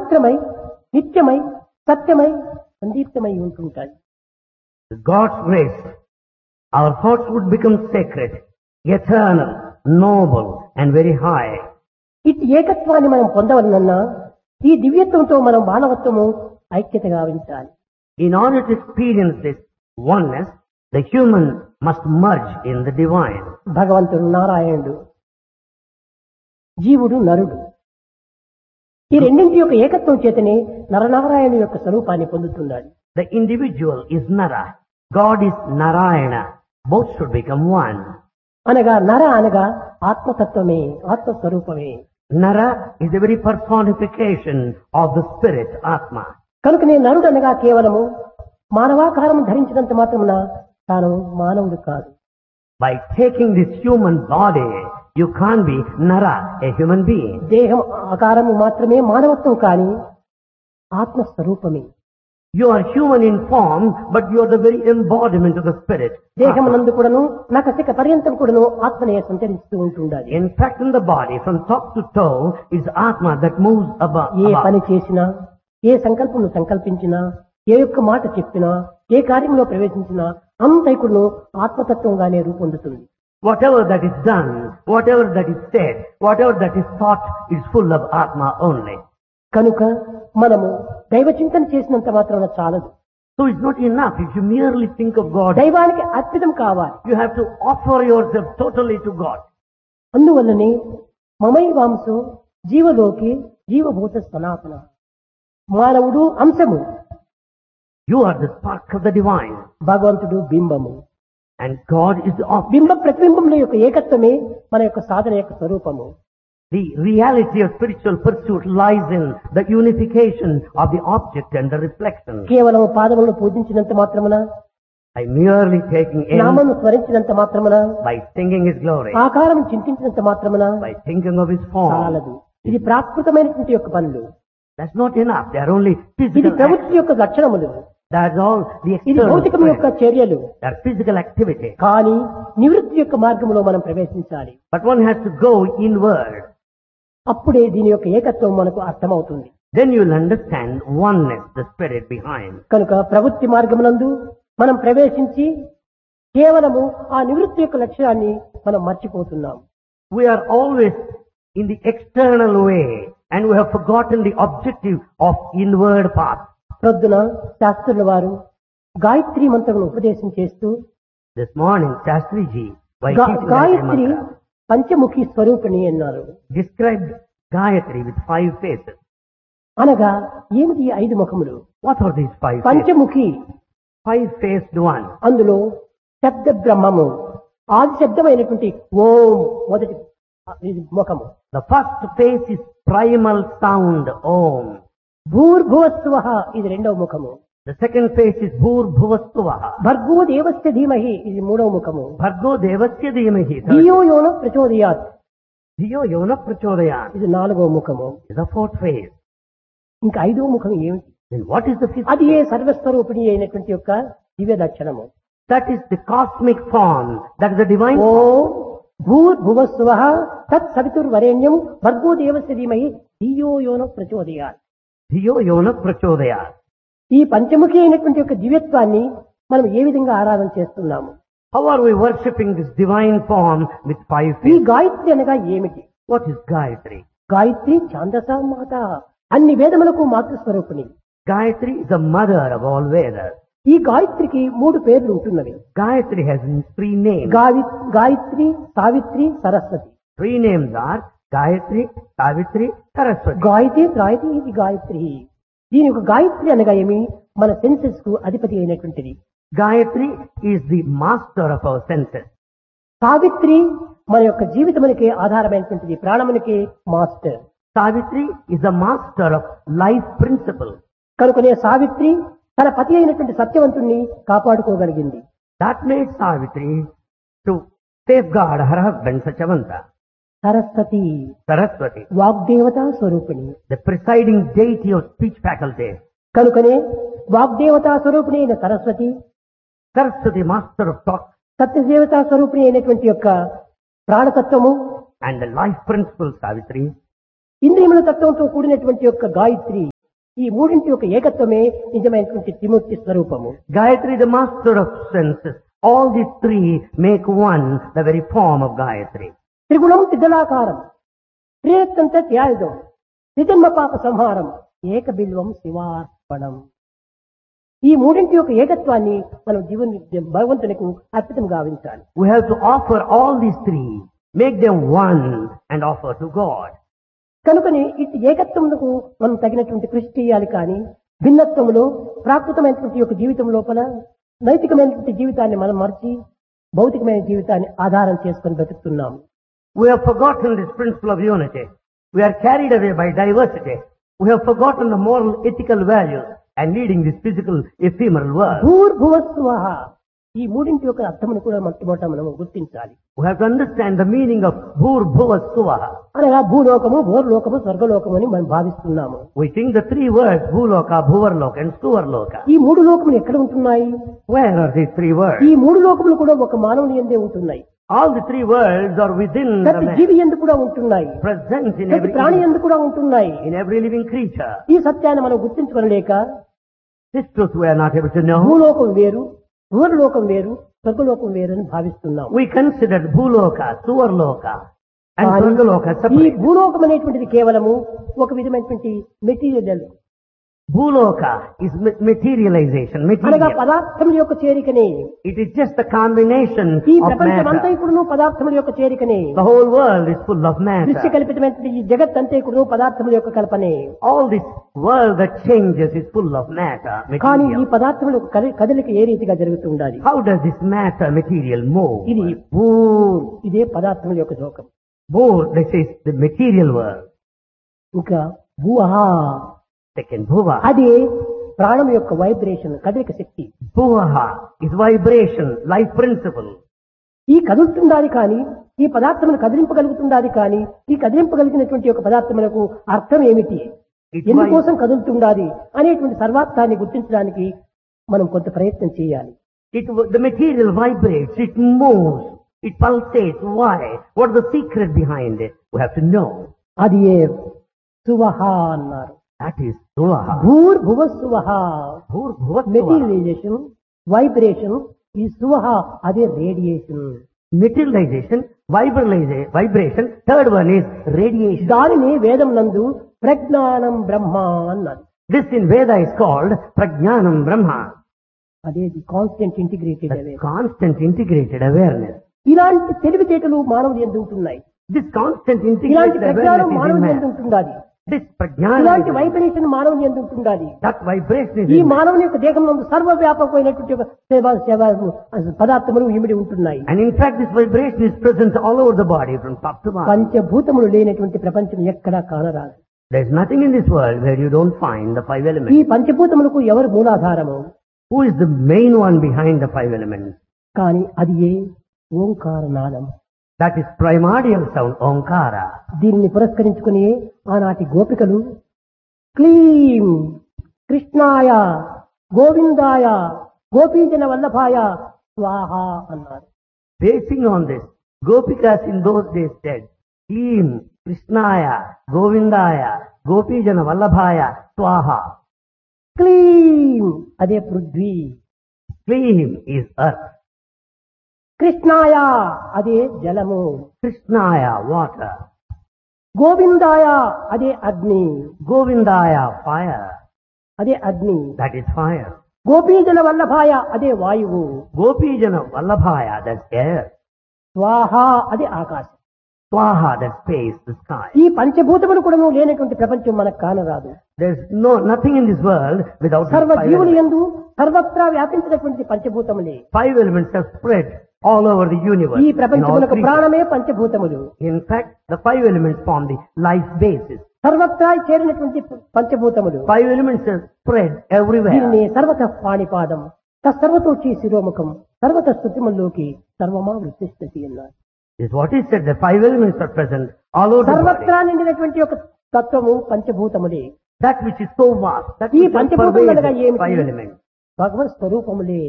పవిత్రమై నిత్యమై సత్యమై సందీప్తమై ఉంటుంటాయి God's grace, our thoughts would become sacred, eternal, noble, and very high. ఇటు ఏకత్వాన్ని మనం పొందవలనన్నా ఈ దివ్యత్వంతో మనం మానవత్వము ఐక్యత గావించాలి In order to experience this oneness, the human must merge in the divine. భగవంతుడు నారాయణుడు జీవుడు నరుడు ఈ రెండింటి యొక్క ఏకత్వం చేతనే నరనారాయణు యొక్క స్వరూపాన్ని పొందుతున్నాడు The individual is Nara. God is Narayana. Both should become one. అనగా నర అనగా ఆత్మతత్వమే ఆత్మస్వరూపమే Nara is the very personification of the spirit, Atma. కనుకనే నరుడు అనగా కేవలము మానవాకారం ధరించినంత మాత్రమున తాను మానవుడు కాదు By taking this human body, you can't be Nara, a human being. దేహం ఆకారము మాత్రమే మానవత్వం కాని ఆత్మస్వరూపమే You are human in form, but you are the very embodiment of the spirit. Atma. దేహమునందు కూడాను నకసిక పర్యంతం కూడాను ఆత్మనే సంచరిస్తూ ఉంటుండాలి In fact, in the body, from top to toe, is Atma that moves above. A above. పని చేసినా ఏ సంకల్పం సంకల్పించినా ఏ యొక్క మాట చెప్పినా ఏ కార్యంలో ప్రవేశించినా అంతైకుడును ఆత్మతత్వంగానే రూపొందుతుంది Whatever that is done, whatever that is said, whatever that is thought is full of Atma only. కనుక మనము దైవ చింతన చేసినంత మాత్రాన చాలదు So it's not enough if you merely think of God. దైవానికి అర్పితం కావాలి You have to offer yourself totally to God. అందువల్లనే మమై వాంసు జీవలోకి జీవభూత సనాతన మానవుడు అంశము You are the spark of the divine. భగవంతుడు బింబము And God is the object. బింబ ప్రతిబింబముల యొక్క ఏకత్వమే మన యొక్క సాధన యొక్క స్వరూపము The reality of spiritual pursuit lies in the unification of the object and the reflection. కేవలం పాదములను పూజించినంత మాత్రమున By merely taking aim, నామను స్మరించినంత మాత్రమున by singing His glory, ఆకారం చింతించినంత మాత్రమున by thinking of His form. చాలదు ఇది ప్రాకృతమైనటువంటి యొక్క పనులు That's not enough. They are only ఇది physical acts. ప్రవృత్తి యొక్క లక్షణములు That's all the ఇది external. భౌతికం యొక్క strength. చర్యలు They are physical activity. కానీ నివృత్తి యొక్క మార్గంలో మనం ప్రవేశించాలి But one has to go inward. అప్పుడే దీని యొక్క ఏకత్వం మనకు అర్థమవుతుంది Then you'll understand oneness, the spirit behind. కనుక ప్రవృత్తి మార్గమునందు మనం ప్రవేశించి కేవలము ఆ నివృత్తి యొక్క లక్ష్యాన్ని మనం మర్చిపోతున్నాం We are always in the external way and we have forgotten the objective of inward path. ప్రొద్దున శాస్త్రుల వారు గాయత్రి మంత్రమును ఉపదేశం చేస్తూ This morning, Shastri Ji, by గా- teaching Gayatri Gayatri Mantra, Panchamukhi స్వరూపిణి అన్నారు described Gayatri with five faces. అనగా ఏమిటి ఈ ఐదు ముఖములు What are these five faces? Panchamukhi Five-faced one. అందులో శబ్ద బ్రహ్మము ఆది శబ్దమైనటువంటి ఓం మొదటి ఇది ముఖము The first face is primal sound, Om. భూర్భువస్వ ఇది రెండవ ముఖము The second face is Bhur Bhuvastavaha. భర్గో దేవస్య ధీమహి ఇది మూడవ ముఖము Bhargo Devasya Dhimahi. Third. ధియో యోన ప్రచోదయాత్ Dhiyo Yona Prachodayat ఇది నాలుగవ ముఖము is the fourth face. ఇంకా ఐదవ ముఖం ఏమిటి Then what is the fifth అది ఏ face? సర్వస్వరూపిణి అయినటువంటి యొక్క దివ్య లక్షణము That is the cosmic form. That is the divine oh form. భూర్భువస్వ తత్ సవితుర్వరేణ్యం భర్గో దేవస్య ధీమహి ధియో యోన ప్రచోదయాత్ Dhiyo Yona Prachodayat. ఈ పంచముఖి అయినటువంటి యొక్క దివ్యత్వాన్ని మనం ఏ విధంగా ఆరాధన చేస్తున్నాము How are we worshipping this divine form with five ఈ faces? గాయత్రి అనగా ఏమిటి What is Gayatri? గాయత్రి ఛాందస మాత అన్ని వేదములకు మాతృస్వరూపిణి Gayatri is the mother of all Vedas. ఈ గాయత్రికి మూడు పేర్లు ఉంటున్నవి Gayatri has three names. గావి Gayatri Savitri Saraswati Three names are Gayatri, Savitri, Saraswati. Gayatri త్రాయతి ఇది గాయత్రి దీని యొక్క గాయత్రి అనగా ఏమి మన సెన్సెస్ కు అధిపతి అయినటువంటిది Gayatri is the master of our senses. Savitri మన యొక్క జీవితమునికి ఆధారమైనటువంటిది ప్రాణమునికి master Savitri is the master of life principle. కనుకనే సావిత్రి తన పతి అయినటువంటి సత్యవంతుణ్ణి కాపాడుకోగలిగింది That made Savitri to safeguard her husband Sachavanta. Saraswati Saraswati, వాగ్దేవతా స్వరూపిణి the presiding deity of speech faculty. కనుకనే వాగ్దేవతా స్వరూపిణి అయిన Saraswati Saraswati, master of thought సత్యదేవతా స్వరూపిణి అయినటువంటి యొక్క ప్రాణతత్వము and the life principle Savitri. ఇంద్రియముల తత్వంతో కూడినటువంటి యొక్క గాయత్రి ఈ మూడింటి యొక్క ఏకత్వమే నిజమైనటువంటి త్రిమూర్తి స్వరూపము Gayatri, the master of senses. All these three make one, the very form of Gayatri. త్రిగుణం త్రిదళాకారం త్రియత్తంత త్యాయుధం త్రిజన్మ పాప సంహారం ఏక బిల్వం శివార్పణం ఈ మూడింటి యొక్క ఏకత్వాన్ని మనం జీవన్ భగవంతునికి అర్పితం గావించాలి We have to offer all these three, make them one, and offer to God. కనుకని ఇటు ఏకత్వములకు మనం తగినటువంటి కృషి చేయాలి కానీ భిన్నత్వములో ప్రాకృతమైనటువంటి యొక్క జీవితం లోపల నైతికమైనటువంటి జీవితాన్ని మనం మర్చి భౌతికమైన జీవితాన్ని ఆధారం చేసుకొని బతుకుతున్నాము We have forgotten this principle of unity. We are carried away by diversity. We have forgotten the moral, ethical values and leading this physical, ephemeral world. భూర్భువస్వహ ఈ మూడింటి యొక్క అర్థమును కూడా మొట్టమొదట మనం గుర్తించాలి We have to understand the meaning of Bhur Bhuva Suvaha. అనగా భూలోకము భూర్లోకము స్వర్గలోకము అని మనం భావిస్తున్నాము We think the three words Bhuloka, Bhuvarloka and Suvarloka. ఈ మూడు లోకములు ఎక్కడ ఉంటున్నాయి Where are these three words? ఈ మూడు లోకములు కూడా ఒక మానవుని ఎందే ఉంటున్నాయి All the three words are within the ప్రతి man, జీవి ఎందు కూడా ఉంటున్నాయి present in ప్రతి every, ప్రాణి ఎందు కూడా ఉంటున్నాయి in every living creature. ఈ సత్యాన్ని మనం గుర్తించుకోలేక This truth we are not able to know. భూలోకం వేరు భూరలోకం వేరు స్వర్గలోకం వేరు అని భావిస్తున్నాం We considered Bhuloka, Suvarloka and కానీ Swargaloka ఈ separate. భూలోకం అనేటువంటిది కేవలము ఒక విధమైనటువంటి material Bhuloka is ma- materialization, అనగా material. పదార్థముల యొక్క చేరికనే It is just the combination ఈ of ప్రపంచం అంతా matter. ఇప్పుడు పదార్థముల యొక్క చేరికనే The whole world is full of దృశ్య matter. కల్పితమైనటువంటి ఈ జగత్ అంతా ఇప్పుడు పదార్థముల యొక్క కల్పనే All this world that changes is full of matter, కానీ ఈ material. పదార్థముల యొక్క కదలి- కదలిక ఏ రీతిగా జరుగుతూ ఉండాలి How does this matter, material move? ఇది భూర్ ఇదే పదార్థముల యొక్క లోకం Both, this is the material world. ఇంకా భూహా Second, Bhuva. అది ప్రాణం యొక్క వైబ్రేషన్ కదలిక శక్తి Bhuvaha is vibration, life principle. ఈ కదులుతుండాలి కానీ ఈ పదార్థమును కదిలింపగలుగుతుండాలి కానీ ఈ కదిలింపగలిగినటువంటి యొక్క పదార్థములకు అర్థం ఏమిటి It's ఎందుకోసం కదులుతుండాలి అనేటువంటి సర్వార్థాన్ని గుర్తించడానికి మనం కొంత ప్రయత్నం చేయాలి It, the material vibrates, it moves, it pulsates. Why? What is the secret behind it? We have to know. అది ఏ సువహ అన్నారు That is Suvaha. Bhur Bhuva Suvaha Bhur Bhuva Suvaha. Materialization vibration ఈ సువహ అదే radiation Materialization, vibralization, vibration. Third one is radiation. దానిని వేదం నందు ప్రజ్ఞానం బ్రహ్మ అన్నారు This in Veda is called Prajnanam Brahma. అదే constant integrated The constant integrated awareness. ఇలాంటి తెలివితేటలు మానవులు ఎందు ఉంటున్నాయి This constant ఇలాంటి integrated ప్రజ్ఞానం awareness is in మానవుని ఎందు man. ఉంటుండాలి This prajnana ఇలాంటి is in man. వైబ్రేషన్ మానవుని ఎందు ఉంటుండాలి That vibration is ఈ in man. మానవుని యొక్క దేహం నందు సర్వవ్యాపకమైనటువంటి ఒక సేవ సేవ పదార్థములు ఇమిడి ఉంటున్నాయి And in fact, this vibration is present all over the body from top to bottom. పంచభూతములు లేనటువంటి ప్రపంచం ఎక్కడా కానరాదు There's nothing in this world where you don't find the five ఈ elements. పంచభూతములకు ఎవరు మూలాధారము Who is the main one behind the five elements? కానీ అది ఏ ఓంకార నాదం That is primordial sound, Omkara. దీనిని పురస్కరించుకుని ఆనాటి గోపికలు క్లీం కృష్ణాయ గోవిందాయ గోపీజన వల్లభాయ స్వాహ అన్నారు Basing on this, Gopikas in those days said, Klim, Krishnaya, Govindaya, Gopijana Vallabhaya, Swaha. క్లీం అదే పృథ్వీ Klim is earth. కృష్ణాయ అదే జలము Krishnaya, water. గోవిందాయ అదే అగ్ని Govindaya, fire. అదే అగ్ని That is fire. గోపీజన వల్లభాయ అదే వాయువు Gopijana Vallabhaya, that's air. స్వాహ అదే ఆకాశం Swaha, that's space, the sky. ఈ పంచభూతములు కూడా లేనటువంటి ప్రపంచం మనకు కానరాదు There's no nothing in this world without these సర్వ five జీవులు elements. ఎందు సర్వత్రా వ్యాపించినటువంటి పంచభూతములే Five elements have spread all over the universe. ఈ in all ప్రపంచములకు creatures. ప్రాణమే పంచభూతములు In fact, the five elements form the life basis. సర్వత్రా చేరినటువంటి పంచభూతములు Five elements are spread everywhere. దీనిని సర్వత పాణిపాదం తత్సర్వతోచి శిరోముఖం సర్వత స్థుతిముల్లోకి సర్వమా వృత్తిస్థితి అన్నారు Is what is said. The five elements are present all over the body. సర్వత్రా నిండినటువంటి ఒక తత్వము పంచభూతములే That which is so vast. That ఈ which is పంచభూతములు అనగా pervasive, ఏమిటి? five elements. Bhagwat స్వరూపములే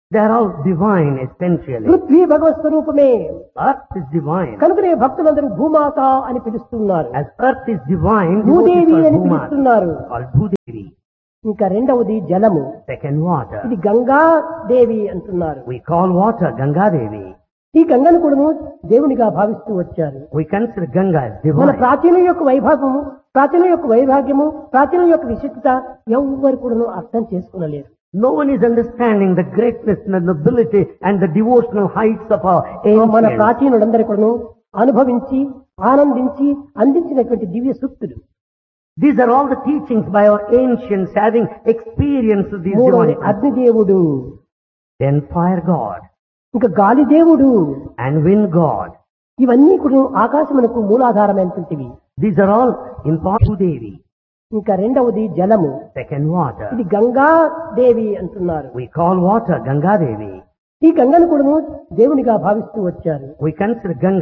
They are all divine essentially. Prithvi భగవత్ స్వరూపమే Earth is divine. కనుకనే భక్తులందరూ భూమాత అని పిలుస్తున్నారు As earth is divine, Bhudevi devotees అని call Bhuma, పిలుస్తున్నారు called Bhudevi. ఇంకా రెండవది జలము Second water. ఇది గంగా దేవి అంటున్నారు We call water Ganga Devi. ఈ గంగను కూడా దేవునిగా భావిస్తూ వచ్చారు We consider Ganga as మన divine. ప్రాచీన యొక్క వైభాగము ప్రాచీన యొక్క వైభాగ్యము ప్రాచీన యొక్క విశిష్టత ఎవ్వరు కూడా అర్థం చేసుకునలేరు No one is understanding the greatness and the nobility and the devotional heights of our మన ancient. ప్రాచీనులందరూ కూడాను అనుభవించి ఆనందించి అందించినటువంటి దివ్య సూక్తులు These are all the teachings by our ancients having experienced these మూడవది divine. అగ్నిదేవుడు Then fire God ఇంకా గాలి దేవుడు and wind God. ఇవన్నీ కూడా ఆకాశమునకు మూలాధారమైనటువంటివి These are all important Devi. ఇంకా రెండవది జలము Second water. ఇది గంగా దేవి అంటున్నారు We call water Ganga Devi. ఈ గంగను కూడా దేవునిగా భావిస్తూ వచ్చారు We consider Ganga